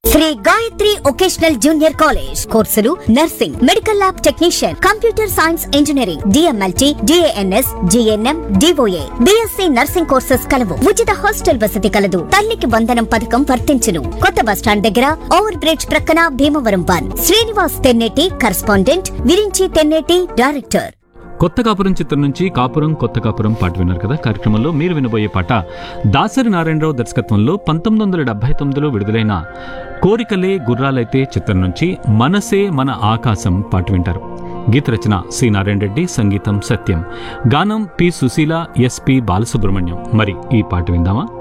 Shri Gayatri vocational junior college కోర్సులు nursing medical lab technician computer science engineering DMLT DNS GNM DOA BSc nursing courses కలవు ఉచిత hostel వసతి కలదు తల్లికి వందనం పథకం వర్తించును కొత్త బస్టాండ్ దగ్గర ఓవర్ బ్రిడ్జ్ ప్రక్కన Bhimavaram one Srinivas Tenneti correspondent Virinchi Tenneti director Kotha Kapuram చిత్రం నుంచి కాపురం కొత్త కాపురం పాట విన్నారు కదా కార్యక్రమంలో మీరు వినబోయే పాట దాసరి నారాయణరావు దర్శకత్వంలో పంతొమ్మిది వందల డెబ్బై తొమ్మిదిలో విడుదలైన కోరికలే గుర్రాలైతే చిత్రం నుంచి మనసే మన ఆకాశం పాట వింటారు గీత రచన సి నారాయణ రెడ్డి సంగీతం సత్యం గానం పి సుశీల ఎస్పి బాలసుబ్రహ్మణ్యం మరి ఈ పాట విందామా